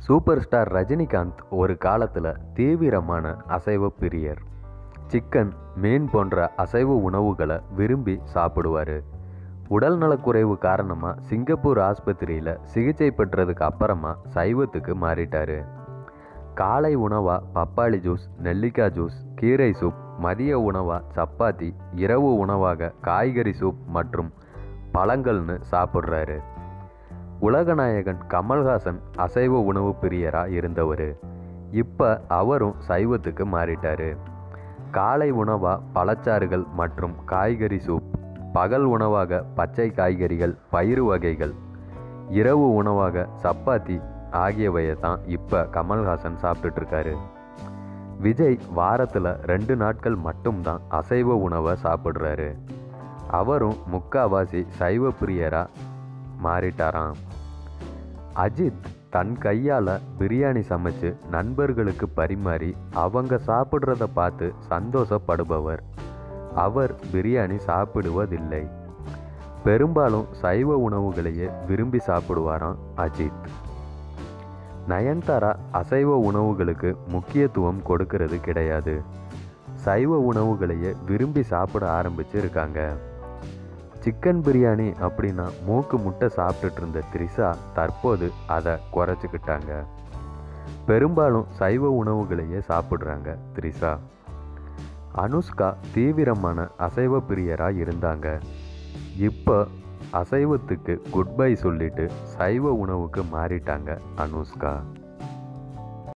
super star Rajinikanth ஒரு காலத்தில் தீவிரமான அசைவ பிரியர் சிக்கன் மீன் போன்ற அசைவ உணவுகளை விரும்பி சாப்பிடுவார் உடல் நலக்குறைவு காரணமாக சிங்கப்பூர் ஆஸ்பத்திரியில் சிகிச்சை பெற்றதுக்கு அப்புறமா சைவத்துக்கு மாறிட்டார் காலை உணவாக பப்பாளி ஜூஸ் நெல்லிக்காய் ஜூஸ் கீரை சூப் மதிய உணவாக சப்பாத்தி இரவு உணவாக காய்கறி சூப் மற்றும் பழங்கள்னு சாப்பிட்றாரு உலகநாயகன் கமல்ஹாசன் அசைவ உணவு பிரியராக இருந்தவர் இப்போ அவரும் சைவத்துக்கு மாறிட்டார் காலை உணவாக பழச்சாறுகள் மற்றும் காய்கறி சூப் பகல் உணவாக பச்சை காய்கறிகள் பயிறு வகைகள் இரவு உணவாக சப்பாத்தி ஆகியவையை தான் இப்போ கமல்ஹாசன் சாப்பிட்டுட்டு இருக்காரு விஜய் வாரத்தில் ரெண்டு நாட்கள் மட்டும்தான் அசைவ உணவை சாப்பிட்றாரு அவரும் முக்காவாசி சைவ பிரியராக மாறிட்டாராம் அஜித் தன் கையால் பிரியாணி சமைச்சு நண்பர்களுக்கு பரிமாறி அவங்க சாப்பிட்றத பார்த்து சந்தோஷப்படுபவர் அவர் பிரியாணி சாப்பிடுவதில்லை பெரும்பாலும் சைவ உணவுகளையே விரும்பி சாப்பிடுவாராம் அஜித் நயன்தாரா அசைவ உணவுகளுக்கு முக்கியத்துவம் கொடுக்கறது கிடையாது சைவ உணவுகளையே விரும்பி சாப்பிட ஆரம்பிச்சிருக்காங்க சிக்கன் பிரியாணி அப்படின்னா மூக்கு முட்டை சாப்பிட்டுட்டு இருந்த த்ரிஷா தற்போது அதை குறைச்சிக்கிட்டாங்க பெரும்பாலும் சைவ உணவுகளையே சாப்பிட்றாங்க த்ரிஷா அனுஷ்கா தீவிரமான அசைவ பிரியராக இருந்தாங்க இப்போ அசைவத்துக்கு குட் பை சொல்லிட்டு சைவ உணவுக்கு மாறிட்டாங்க அனுஷ்கா